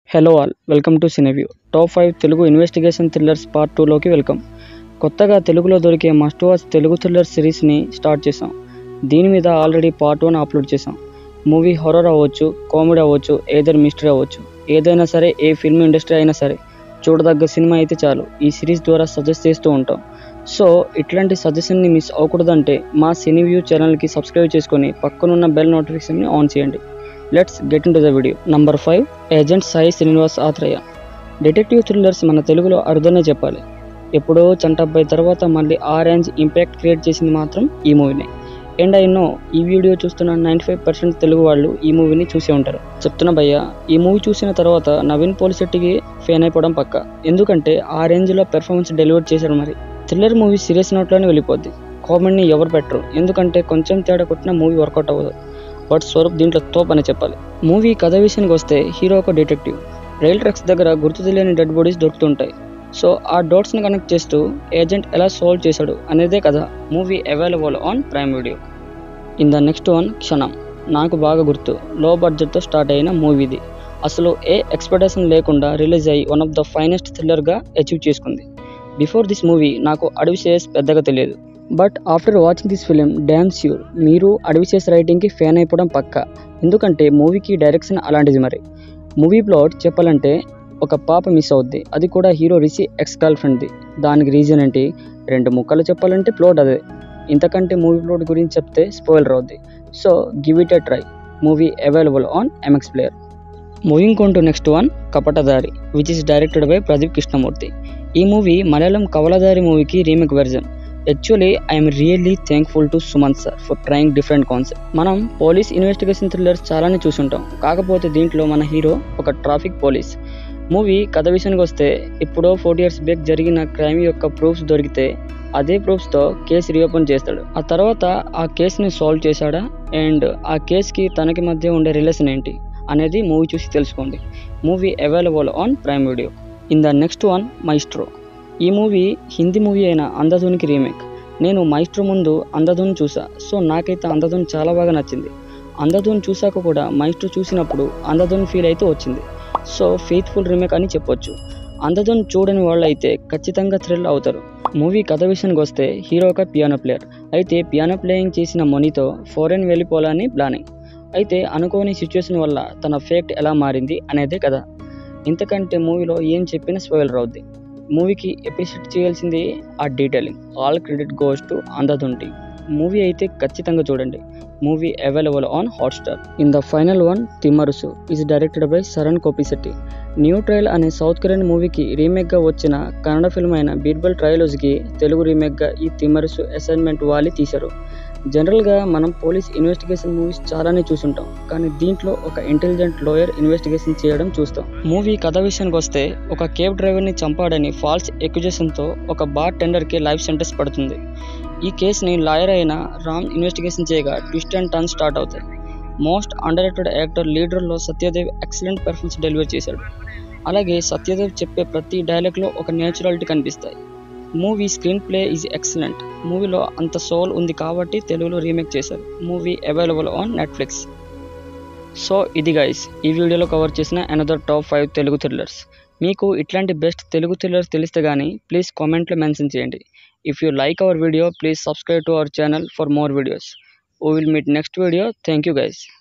hello all welcome to Cineview top five Telugu investigation thrillers part టూలోకి welcome కొత్తగా తెలుగులో దొరికే మస్ట్ వాచ్ తెలుగు థ్రిల్లర్ సిరీస్ని స్టార్ట్ చేసాం దీని మీద ఆల్రెడీ పార్ట్ వన్ అప్లోడ్ చేసాం మూవీ హొరర్ అవ్వచ్చు కామెడీ అవ్వచ్చు ఏదైనా మిస్టరీ అవ్వచ్చు ఏదైనా సరే ఏ ఫిల్మ్ ఇండస్ట్రీ అయినా సరే చూడదగ్గ సినిమా అయితే చాలు ఈ సిరీస్ ద్వారా సజెస్ట్ చేస్తూ ఉంటాం సో ఇట్లాంటి సజెషన్ని మిస్ అవ్వకూడదంటే మా సినీవ్యూ ఛానల్కి సబ్స్క్రైబ్ చేసుకొని పక్కనున్న బెల్ నోటిఫికేషన్ని ఆన్ చేయండి let's get into the video number five agent Sai Srinivas Athreya detective thrillers మన తెలుగులో అరుదనే చెప్పాలి ఎప్పుడో చంటబ్బాయి తర్వాత మళ్ళీ ఆ రేంజ్ ఇంపాక్ట్ క్రియేట్ చేసింది మాత్రం ఈ మూవీనే అండ్ ఐ నో ఈ వీడియో చూస్తున్న నైంటీ ఫైవ్ పర్సెంట్ తెలుగు వాళ్ళు ఈ మూవీని చూసే ఉంటారు చెప్తున్నా భయ్య ఈ మూవీ చూసిన తర్వాత నవీన్ పోలిశెట్టికి ఫేన్ అయిపోవడం పక్క ఎందుకంటే ఆ రేంజ్లో పెర్ఫార్మెన్స్ డెలివర్ చేశాడు మరి థ్రిల్లర్ మూవీ సీరియస్ నోట్లోనే వెళ్ళిపోద్ది కామెడీని ఎవరు పెట్టరు ఎందుకంటే కొంచెం తేడా కొట్టిన మూవీ వర్కౌట్ అవ్వదు బట్ స్వరూప్ దీంట్లో తోప్ అని చెప్పాలి మూవీ కథ విషయానికి వస్తే హీరో ఒక డిటెక్టివ్ రైల్ ట్రక్స్ దగ్గర గుర్తు తెలియని డెడ్ బాడీస్ దొరుకుతుంటాయి సో ఆ డాట్స్ని కనెక్ట్ చేస్తూ ఏజెంట్ ఎలా సాల్వ్ చేశాడు అనేదే కథ movie available on Prime Video in the next one Kshanam నాకు బాగా గుర్తు లో బడ్జెట్తో స్టార్ట్ అయిన మూవీ ఇది అసలు ఏ ఎక్స్పెక్టేషన్ లేకుండా రిలీజ్ అయ్యి వన్ ఆఫ్ ద ఫైనెస్ట్ థ్రిల్లర్గా అచీవ్ చేసుకుంది బిఫోర్ దిస్ మూవీ నాకు అడవి సేస్ పెద్దగా తెలియదు but after watching this film damn sure మీరు అడవి చేస్ రైటింగ్కి ఫ్యాన్ అయిపోవడం పక్క ఎందుకంటే మూవీకి డైరెక్షన్ అలాంటిది మరి మూవీ ప్లాట్ చెప్పాలంటే ఒక పాప మిస్ అవుద్ది అది కూడా హీరో రిషి ఎక్స్ గర్ల్ ఫ్రెండ్ది దానికి రీజన్ ఏంటి రెండు ముక్కలు చెప్పాలంటే ప్లాట్ అదే ఇంతకంటే మూవీ ప్లాట్ గురించి చెప్తే స్పాయిలర్ అవుద్ది so give it a try movie available on MX Player moving on to next one Kapatadhaari which is directed by Pradeep Krishnamoorthy ఈ మూవీ మలయాళం కవలదారి మూవీకి remake version actually I'm really thankful to Sumanth sir for trying different concept మనం police investigation thrillers చాలానే చూసుంటాం కాకపోతే దీంట్లో మన hero ఒక traffic police movie కథ విషయానికి వస్తే ఇప్పుడో ఫోర్టీ ఇయర్స్ బ్యాక్ జరిగిన క్రైమ్ యొక్క ప్రూఫ్స్ దొరికితే అదే ప్రూఫ్స్తో కేసు రీఓపెన్ చేస్తాడు ఆ తర్వాత ఆ కేసుని సాల్వ్ చేశాడా అండ్ ఆ కేసుకి తనకి మధ్య ఉండే రిలేషన్ ఏంటి అనేది మూవీ చూసి తెలుసుకోండి movie available on Prime Video in the next one Maestro ఈ మూవీ హిందీ మూవీ అయిన అంధధునికి రీమేక్ నేను మైస్ట్రో ముందు అంధధుని చూసా సో నాకైతే అంధధుని చాలా బాగా నచ్చింది అంధధుని చూశాక కూడా మైస్ట్రో చూసినప్పుడు అంధధుని ఫీల్ అయితే వచ్చింది సో ఫెయిత్ఫుల్ రీమేక్ అని చెప్పొచ్చు అంధధుని చూడని వాళ్ళు అయితే ఖచ్చితంగా థ్రిల్ అవుతారు మూవీ కథ విషయానికి వస్తే హీరో ఒక పియానో ప్లేయర్ అయితే పియానో ప్లేయింగ్ చేసిన మనీతో ఫారెన్ వెళ్ళిపోవాలని ప్లానింగ్ అయితే అనుకోని సిచ్యువేషన్ వల్ల తన ఫేక్ట్ ఎలా మారింది అనేదే కదా ఇంతకంటే మూవీలో ఏం చెప్పినా స్పాయిలర్ అవుద్ది మూవీకి ఎప్రిషియేట్ చేయాల్సింది ఆ detailing all credit goes to అందదుంటి మూవీ అయితే ఖచ్చితంగా చూడండి movie available on Hotstar in the final one Thimmarusu is directed by Saran Koppisetty new trial అనే సౌత్ కొరియన్ మూవీకి రీమేక్గా వచ్చిన కన్నడ ఫిల్మ్ అయిన బీర్బల్ ట్రయలోజ్కి తెలుగు రీమేక్గా ఈ తిమ్మరుసు అసైన్మెంట్ వాలి తీశారు జనరల్గా మనం పోలీస్ ఇన్వెస్టిగేషన్ మూవీస్ చాలానే చూసుంటాం కానీ దీంట్లో ఒక ఇంటెలిజెంట్ లాయర్ ఇన్వెస్టిగేషన్ చేయడం చూస్తాం మూవీ కథ విషయానికి వస్తే ఒక కేబ్ డ్రైవర్ని చంపాడని ఫాల్స్ ఎక్యుజేషన్తో ఒక బార్ టెండర్కి లైఫ్ సెంటెన్స్ పడుతుంది ఈ కేసుని లాయర్ అయిన రామ్ ఇన్వెస్టిగేషన్ చేయగా ట్విస్ట్ అండ్ టర్న్ స్టార్ట్ అవుతాయి మోస్ట్ అండర్ రేటెడ్ యాక్టర్ లీడర్లో సత్యదేవ్ ఎక్సలెంట్ పెర్ఫార్మెన్స్ డెలివర్ చేశాడు అలాగే సత్యదేవ్ చెప్పే ప్రతి డైలాగ్లో ఒక నేచురాలిటీ కనిపిస్తాయి movie screenplay is excellent మూవీలో అంత సోల్ ఉంది కాబట్టి తెలుగులో రీమేక్ చేశారు movie available on Netflix so ఇది గైస్ ఈ వీడియోలో కవర్ చేసిన another top five Telugu thrillers మీకు ఇట్లాంటి బెస్ట్ తెలుగు థ్రిల్లర్స్ తెలిస్తే కానీ ప్లీజ్ కామెంట్లో మెన్షన్ చేయండి if you like our video please subscribe to our channel for more videos we will meet next video thank you guys